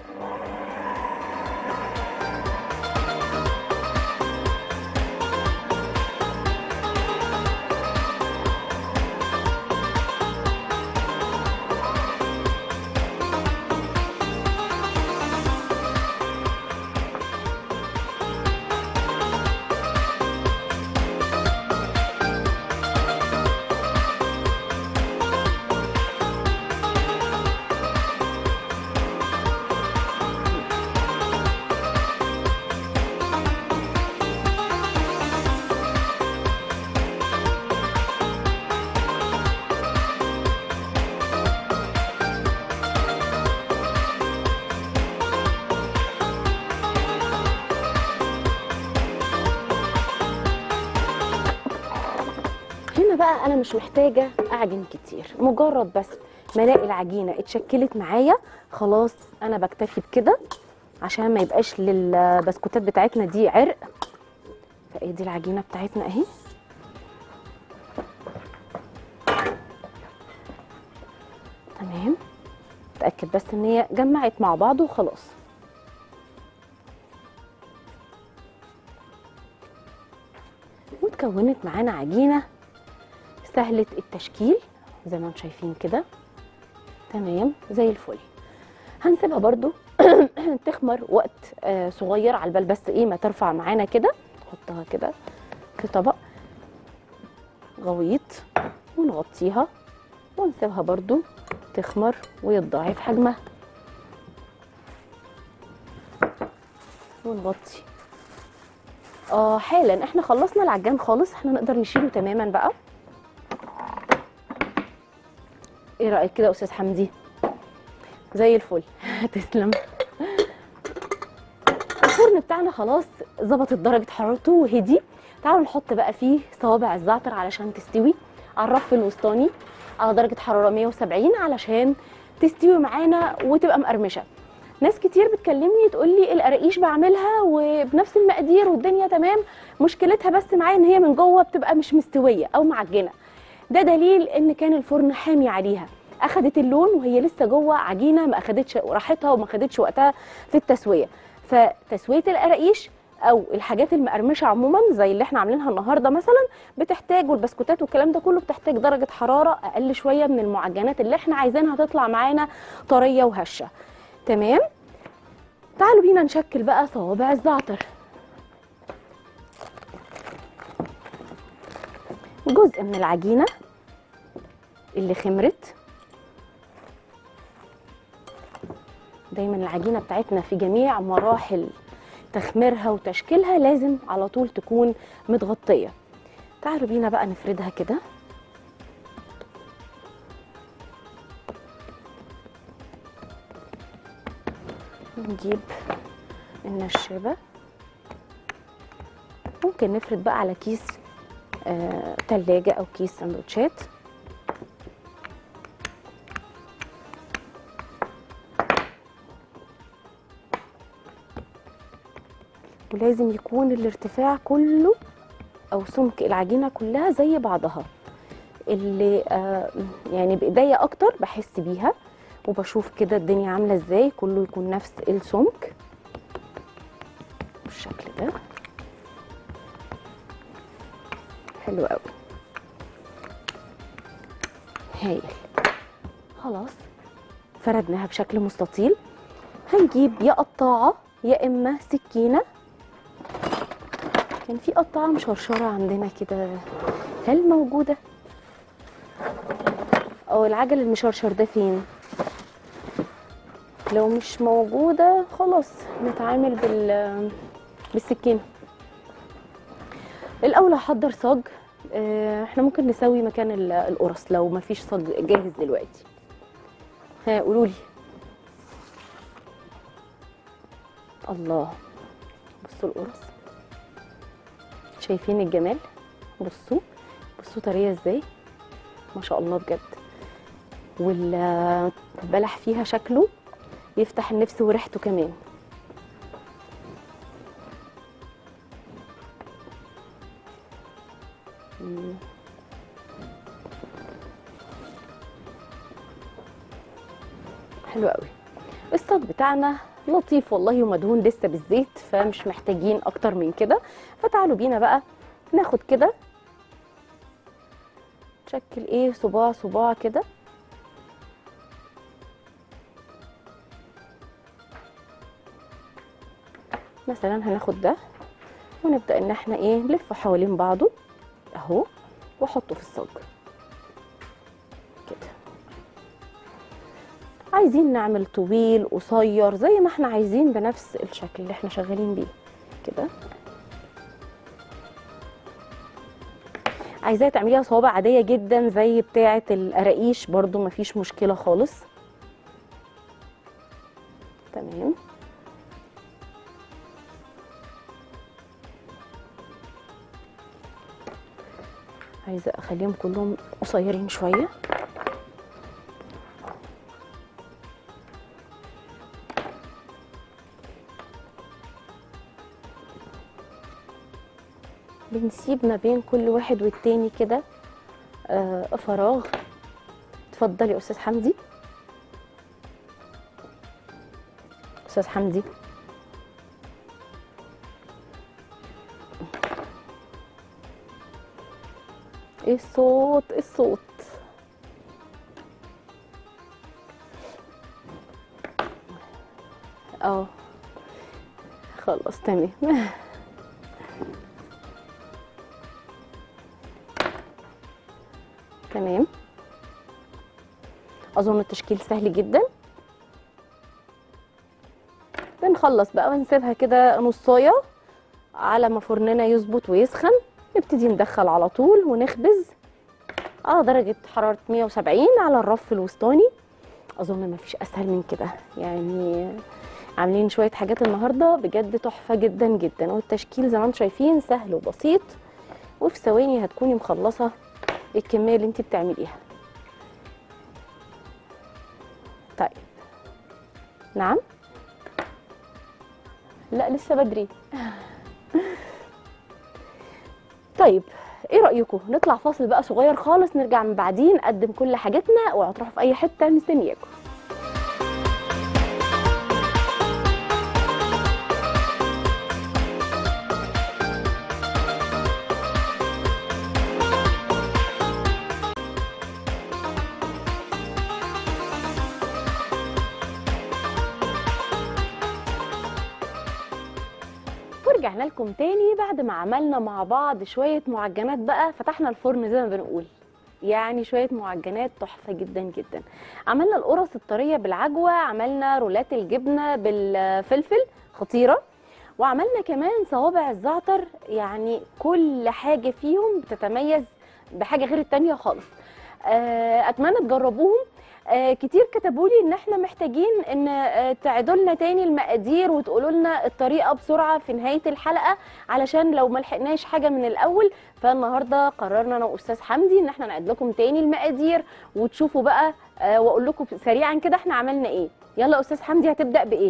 هنا بقى انا مش محتاجه اعجن كتير مجرد بس ما الاقي العجينه اتشكلت معايا خلاص انا بكتفي بكده عشان ما يبقاش للبسكوتات بتاعتنا دي عرق فايه دي العجينه بتاعتنا اهي تمام اتاكد بس ان هي جمعت مع بعض وخلاص واتكونت معانا عجينه سهله التشكيل زي ما انتم شايفين كده تمام زي الفل هنسيبها برضو تخمر وقت آه، صغير على البال بس ايه ما ترفع معانا كده نحطها كده في طبق غويط ونغطيها ونسيبها برضو تخمر ويتضاعف حجمها ونغطي اه حالا احنا خلصنا العجان خالص احنا نقدر نشيله تماما بقى ايه رايك كده يا استاذ حمدي زي الفل تسلم الفرن بتاعنا خلاص ظبطت درجه حرارته وهدي تعالوا نحط بقى فيه صوابع الزعتر علشان تستوي على الرف الوسطاني على درجه حراره 170 علشان تستوي معانا وتبقى مقرمشه ناس كتير بتكلمني تقول لي القراقيش بعملها وبنفس المقادير والدنيا تمام مشكلتها بس معايا ان هي من جوه بتبقى مش مستويه او معجنه ده دليل ان كان الفرن حامي عليها اخدت اللون وهي لسه جوه عجينه ما اخدتش راحتها وما اخدتش وقتها في التسويه فتسويه القراقيش او الحاجات المقرمشه عموما زي اللي احنا عاملينها النهارده مثلا بتحتاج والبسكوتات والكلام ده كله بتحتاج درجه حراره اقل شويه من المعجنات اللي احنا عايزينها تطلع معانا طريه وهشه تمام تعالوا بينا نشكل بقى صوابع الزعتر جزء من العجينه اللي خمرت دايما العجينه بتاعتنا في جميع مراحل تخميرها وتشكيلها لازم على طول تكون متغطيه تعالوا بينا بقى نفردها كده نجيب النشابه ممكن نفرد بقى على كيس آه، تلاجة أو كيس سندوتشات ولازم يكون الارتفاع كله أو سمك العجينة كلها زي بعضها اللي آه، يعني بإيديا أكتر بحس بيها وبشوف كده الدنيا عاملة ازاي كله يكون نفس السمك بالشكل ده حلو قوي هايل خلاص فردناها بشكل مستطيل هنجيب يا قطاعة يا اما سكينه كان في قطعه مشرشره عندنا كده هل موجوده او العجل المشرشر ده فين لو مش موجوده خلاص نتعامل بال بالسكينه الاول هحضر صاج آه، احنا ممكن نسوي مكان ال- القرص لو مفيش صاج جاهز دلوقتي ها قولوا لي الله بصوا القرص شايفين الجمال بصوا بصوا طريه ازاي ما شاء الله بجد والبلح فيها شكله يفتح النفس وريحته كمان مم. حلو قوي الصاج بتاعنا لطيف والله ومدهون لسه بالزيت فمش محتاجين اكتر من كده فتعالوا بينا بقى ناخد كده نشكل ايه صباع صباع كده مثلا هناخد ده ونبدا ان احنا ايه نلفه حوالين بعضه اهو واحطه في الصاج كده عايزين نعمل طويل قصير زي ما احنا عايزين بنفس الشكل اللي احنا شغالين بيه كده عايزاها تعمليها صوابع عاديه جدا زي بتاعه القراقيش برضو مفيش مشكله خالص تمام عايزه اخليهم كلهم قصيرين شويه بنسيب ما بين كل واحد والتاني كده آه فراغ اتفضلي يا استاذ حمدي استاذ حمدي ايه الصوت ايه الصوت اه خلاص تمام تمام اظن التشكيل سهل جدا بنخلص بقى ونسيبها كده نصايه على ما فرننا يظبط ويسخن نبتدي ندخل على طول ونخبز على درجة حرارة 170 على الرف الوسطاني أظن مفيش أسهل من كده يعني عاملين شوية حاجات النهاردة بجد تحفة جدا جدا والتشكيل زي ما انتم شايفين سهل وبسيط وفي ثواني هتكوني مخلصة الكمية اللي انت بتعمليها طيب نعم لا لسه بدري طيب ايه رايكم نطلع فاصل بقى صغير خالص نرجع من بعدين نقدم كل حاجاتنا وهتروحوا في اي حته مستنياكم ورجعنا لكم تاني بعد ما عملنا مع بعض شوية معجنات بقى فتحنا الفرن زي ما بنقول يعني شوية معجنات تحفة جدا جدا عملنا القرص الطرية بالعجوة عملنا رولات الجبنة بالفلفل خطيرة وعملنا كمان صوابع الزعتر يعني كل حاجة فيهم بتتميز بحاجة غير التانية خالص آه، اتمنى تجربوهم آه، كتير كتبوا لي ان احنا محتاجين ان آه، تعيدوا لنا تاني المقادير وتقولوا لنا الطريقه بسرعه في نهايه الحلقه علشان لو ما لحقناش حاجه من الاول فالنهارده قررنا انا واستاذ حمدي ان احنا نعيد لكم تاني المقادير وتشوفوا بقى آه، واقول لكم سريعا كده احنا عملنا ايه يلا يا استاذ حمدي هتبدا بايه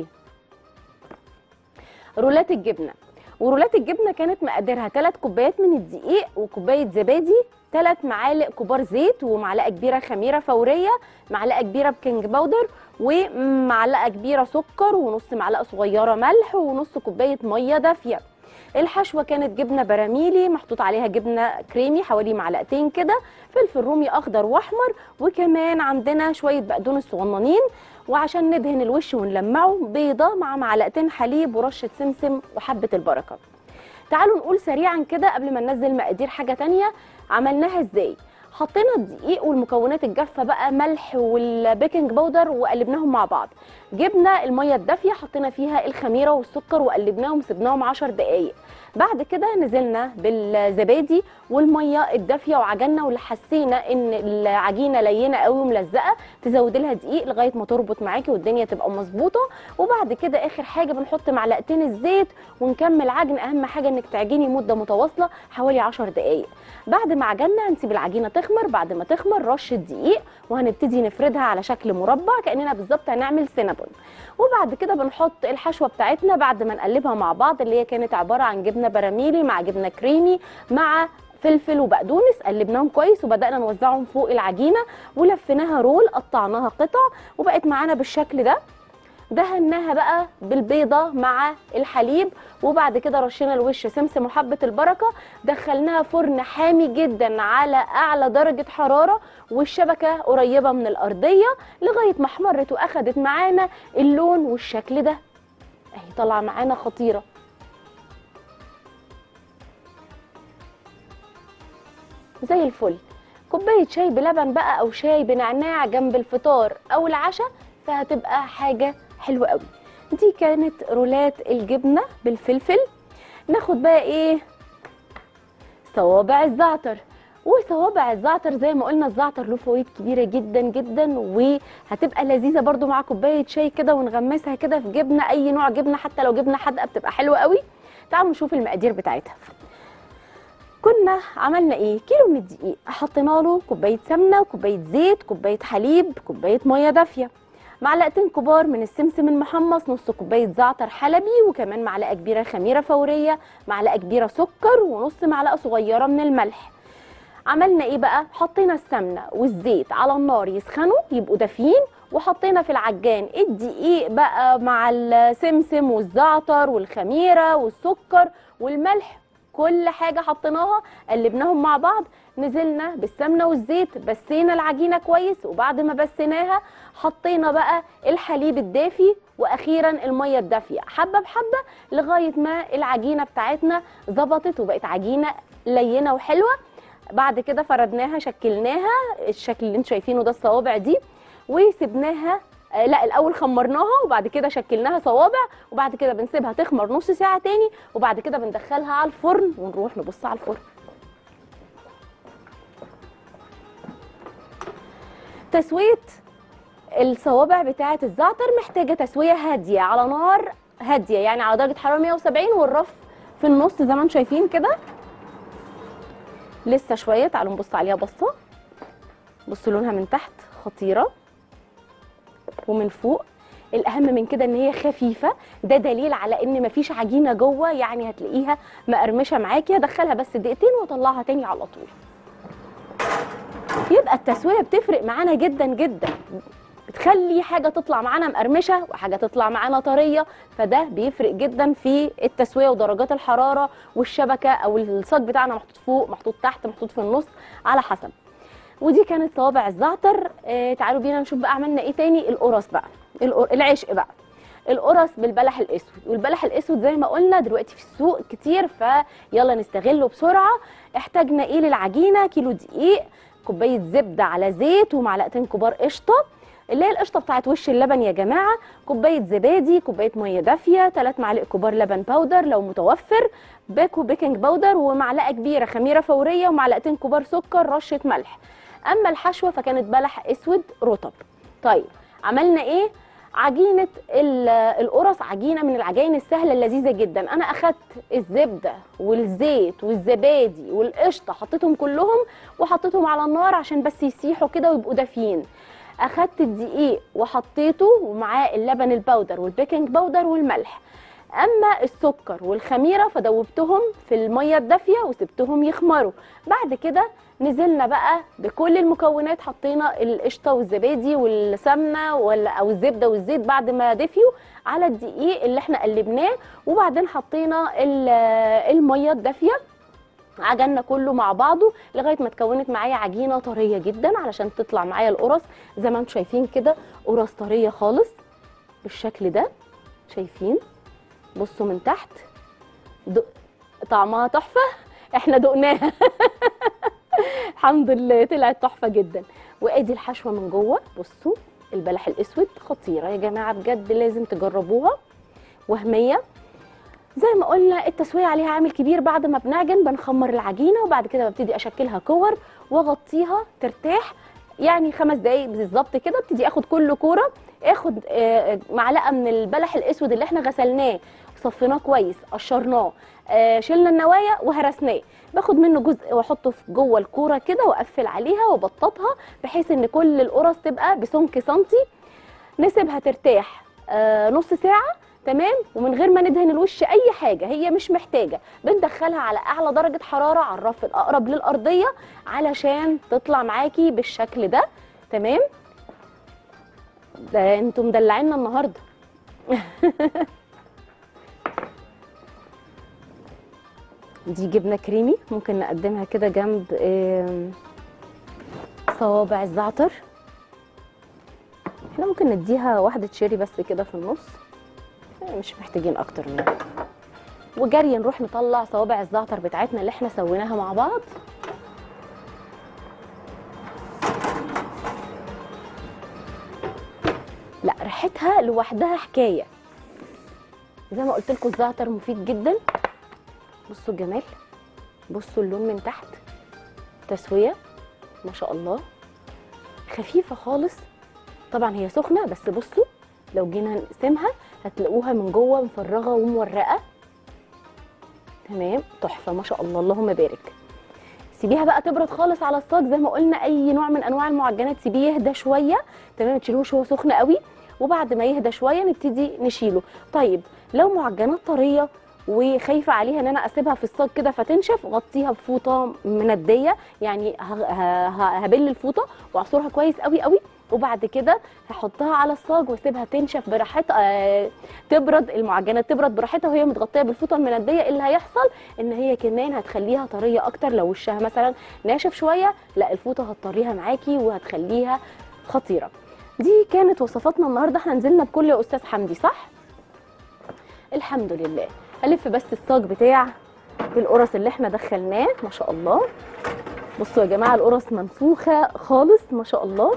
رولات الجبنه ورولات الجبنه كانت مقاديرها 3 كوبايات من الدقيق وكوبايه زبادي 3 معالق كبار زيت ومعلقه كبيره خميره فوريه معلقه كبيره بيكنج باودر ومعلقه كبيره سكر ونص معلقه صغيره ملح ونص كوبايه ميه دافيه الحشوه كانت جبنه براميلي محطوط عليها جبنه كريمي حوالي معلقتين كده فلفل رومي اخضر واحمر وكمان عندنا شويه بقدونس صغننين وعشان ندهن الوش ونلمعه بيضه مع معلقتين حليب ورشه سمسم وحبه البركه تعالوا نقول سريعا كده قبل ما ننزل مقادير حاجه تانية عملناها ازاي حطينا الدقيق والمكونات الجافه بقى ملح والبيكنج باودر وقلبناهم مع بعض جبنا الميه الدافيه حطينا فيها الخميره والسكر وقلبناهم وسبناهم 10 دقائق بعد كده نزلنا بالزبادي والميه الدافيه وعجنا واللي حسينا ان العجينه لينه قوي وملزقه تزودي لها دقيق لغايه ما تربط معاكي والدنيا تبقى مظبوطه وبعد كده اخر حاجه بنحط معلقتين الزيت ونكمل عجن اهم حاجه انك تعجني مده متواصله حوالي 10 دقائق بعد ما عجنا هنسيب العجينه تخمر بعد ما تخمر رشه دقيق وهنبتدي نفردها على شكل مربع كاننا بالظبط هنعمل سينابون وبعد كده بنحط الحشوه بتاعتنا بعد ما نقلبها مع بعض اللي هي كانت عباره عن جبنه براميلي مع جبنه كريمي مع فلفل وبقدونس قلبناهم كويس وبدانا نوزعهم فوق العجينه ولفيناها رول قطعناها قطع وبقت معانا بالشكل ده دهناها بقى بالبيضة مع الحليب وبعد كده رشينا الوش سمسم وحبة البركة دخلناها فرن حامي جدا على أعلى درجة حرارة والشبكة قريبة من الأرضية لغاية ما احمرت وأخدت معانا اللون والشكل ده اهي طالعة معانا خطيرة زي الفل كوباية شاي بلبن بقى أو شاي بنعناع جنب الفطار أو العشاء فهتبقى حاجة حلوة قوي دي كانت رولات الجبنة بالفلفل ناخد بقى ايه صوابع الزعتر وصوابع الزعتر زي ما قلنا الزعتر له فوائد كبيره جدا جدا وهتبقى لذيذه برده مع كوبايه شاي كده ونغمسها كده في جبنه اي نوع جبنه حتى لو جبنه حادقه بتبقى حلوه قوي تعالوا نشوف المقادير بتاعتها كنا عملنا ايه كيلو من الدقيق حطينا له كوبايه سمنه وكوبايه زيت كوبايه حليب كوبايه ميه دافيه معلقتين كبار من السمسم المحمص نص كوبايه زعتر حلبي وكمان معلقه كبيره خميره فوريه معلقه كبيره سكر ونص معلقه صغيره من الملح عملنا ايه بقى حطينا السمنه والزيت على النار يسخنوا يبقوا دافيين وحطينا في العجان الدقيق بقى مع السمسم والزعتر والخميره والسكر والملح كل حاجه حطيناها قلبناهم مع بعض نزلنا بالسمنه والزيت بسينا العجينه كويس وبعد ما بسيناها حطينا بقى الحليب الدافي واخيرا الميه الدافيه حبه بحبه لغايه ما العجينه بتاعتنا ظبطت وبقت عجينه لينه وحلوه بعد كده فردناها شكلناها الشكل اللي انتم شايفينه ده الصوابع دي وسبناها آه، لا الاول خمرناها وبعد كده شكلناها صوابع وبعد كده بنسيبها تخمر نص ساعه تاني وبعد كده بندخلها على الفرن ونروح نبص على الفرن تسويه الصوابع بتاعه الزعتر محتاجه تسويه هاديه على نار هاديه يعني على درجه حراره 170 والرف في النص زي ما انتم شايفين كده لسه شويه تعالوا نبص عليها بصه بصوا لونها من تحت خطيره ومن فوق الاهم من كده ان هي خفيفه ده دليل على ان مفيش عجينه جوه يعني هتلاقيها مقرمشه معاكي هدخلها بس دقيقتين واطلعها تاني على طول يبقى التسويه بتفرق معانا جدا جدا بتخلي حاجه تطلع معانا مقرمشه وحاجه تطلع معانا طريه فده بيفرق جدا في التسويه ودرجات الحراره والشبكه او الصاج بتاعنا محطوط فوق محطوط تحت محطوط في النص على حسب ودي كانت صوابع الزعتر آه تعالوا بينا نشوف بقى عملنا ايه تاني القرص بقى القر- العشق بقى القرص بالبلح الاسود والبلح الاسود زي ما قلنا دلوقتي في السوق كتير فيلا نستغله بسرعه احتاجنا ايه للعجينه كيلو دقيق كوبايه زبده على زيت ومعلقتين كبار قشطه اللي هي القشطه بتاعت وش اللبن يا جماعه كوبايه زبادي كوبايه ميه دافيه ثلاث معالق كبار لبن باودر لو متوفر باكو بيكنج باودر ومعلقه كبيره خميره فوريه ومعلقتين كبار سكر رشه ملح اما الحشوه فكانت بلح اسود رطب طيب عملنا ايه عجينه ال- القرص عجينه من العجائن السهله اللذيذه جدا انا اخدت الزبده والزيت والزبادي والقشطه حطيتهم كلهم وحطيتهم على النار عشان بس يسيحوا كده ويبقوا دافيين اخدت الدقيق وحطيته ومعاه اللبن الباودر والبيكنج باودر والملح اما السكر والخميره فدوبتهم في الميه الدافيه وسبتهم يخمروا بعد كده نزلنا بقى بكل المكونات حطينا القشطه والزبادي والسمنه ولا او الزبده والزيت بعد ما دفيوا على الدقيق اللي احنا قلبناه وبعدين حطينا ال- الميه الدافيه عجننا كله مع بعضه لغايه ما اتكونت معايا عجينه طريه جدا علشان تطلع معايا القرص زي ما انتم شايفين كده قرص طريه خالص بالشكل ده شايفين بصوا من تحت دق... طعمها تحفه احنا دقناها الحمد لله طلعت تحفه جدا وادي الحشوه من جوه بصوا البلح الاسود خطيره يا جماعه بجد لازم تجربوها وهميه زي ما قلنا التسويه عليها عامل كبير بعد ما بنعجن بنخمر العجينه وبعد كده ببتدي اشكلها كور واغطيها ترتاح يعني خمس دقايق بالظبط كده ابتدي اخد كل كوره اخد آه، معلقه من البلح الاسود اللي احنا غسلناه وصفيناه كويس قشرناه آه، شلنا النوايا وهرسناه باخد منه جزء واحطه في جوه الكوره كده واقفل عليها وابططها بحيث ان كل القرص تبقى بسمك سنتي نسيبها ترتاح آه، نص ساعه تمام ومن غير ما ندهن الوش اي حاجه هي مش محتاجه بندخلها على اعلى درجه حراره على الرف الاقرب للارضيه علشان تطلع معاكي بالشكل ده تمام ده انتوا مدلعينا النهارده دي جبنه كريمي ممكن نقدمها كده جنب آم، صوابع الزعتر احنا ممكن نديها واحده شيري بس كده في النص مش محتاجين اكتر من كده وجري نروح نطلع صوابع الزعتر بتاعتنا اللي احنا سويناها مع بعض لا ريحتها لوحدها حكايه زي ما قلت لكم الزعتر مفيد جدا بصوا الجمال بصوا اللون من تحت تسويه ما شاء الله خفيفه خالص طبعا هي سخنه بس بصوا لو جينا نقسمها هتلاقوها من جوه مفرغه ومورقه تمام تحفه ما شاء الله اللهم بارك سيبيها بقى تبرد خالص على الصاج زي ما قلنا اي نوع من انواع المعجنات سيبيه يهدى شويه تمام ما تشيلوش هو سخن قوي وبعد ما يهدى شويه نبتدي نشيله طيب لو معجنات طريه وخايفه عليها ان انا اسيبها في الصاج كده فتنشف غطيها بفوطه منديه يعني ه- ه- ه- هبل الفوطه واعصرها كويس قوي قوي وبعد كده هحطها على الصاج واسيبها تنشف براحتها آه تبرد المعجنات تبرد براحتها وهي متغطيه بالفوطه المنديه اللي هيحصل ان هي كمان هتخليها طريه اكتر لو وشها مثلا ناشف شويه لا الفوطه هتطريها معاكي وهتخليها خطيره دي كانت وصفاتنا النهارده احنا نزلنا بكل يا استاذ حمدي صح الحمد لله هلف بس الصاج بتاع القرص اللي احنا دخلناه ما شاء الله بصوا يا جماعه القرص منفوخه خالص ما شاء الله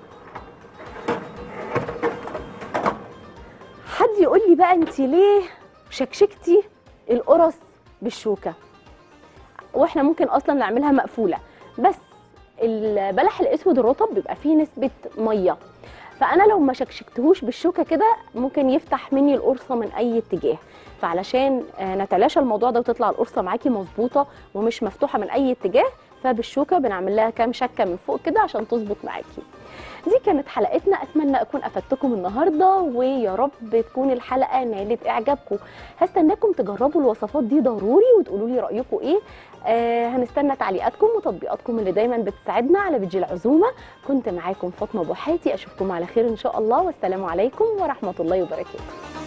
حد يقول لي بقى انت ليه شكشكتي القرص بالشوكه واحنا ممكن اصلا نعملها مقفوله بس البلح الاسود الرطب بيبقى فيه نسبه ميه فانا لو ما شكشكتهوش بالشوكه كده ممكن يفتح مني القرصه من اي اتجاه فعلشان آه، نتلاشى الموضوع ده وتطلع القرصه معاكي مظبوطه ومش مفتوحه من اي اتجاه فبالشوكه بنعمل لها كام شكه من فوق كده عشان تظبط معاكي دي كانت حلقتنا اتمنى اكون افدتكم النهارده ويا رب تكون الحلقه نالت اعجابكم هستناكم تجربوا الوصفات دي ضروري وتقولوا لي رايكم ايه آه هنستنى تعليقاتكم وتطبيقاتكم اللي دايما بتساعدنا على بيجي العزومه كنت معاكم فاطمه ابو حاتي اشوفكم على خير ان شاء الله والسلام عليكم ورحمه الله وبركاته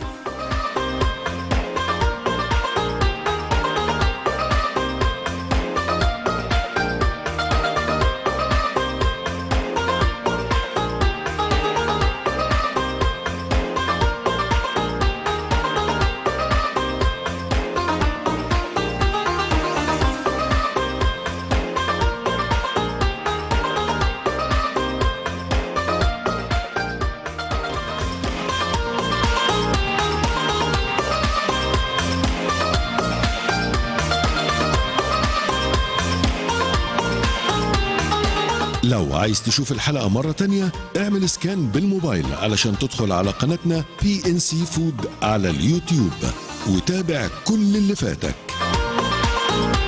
لو عايز تشوف الحلقة مرة تانية اعمل سكان بالموبايل علشان تدخل على قناتنا بي ان سي فود على اليوتيوب وتابع كل اللي فاتك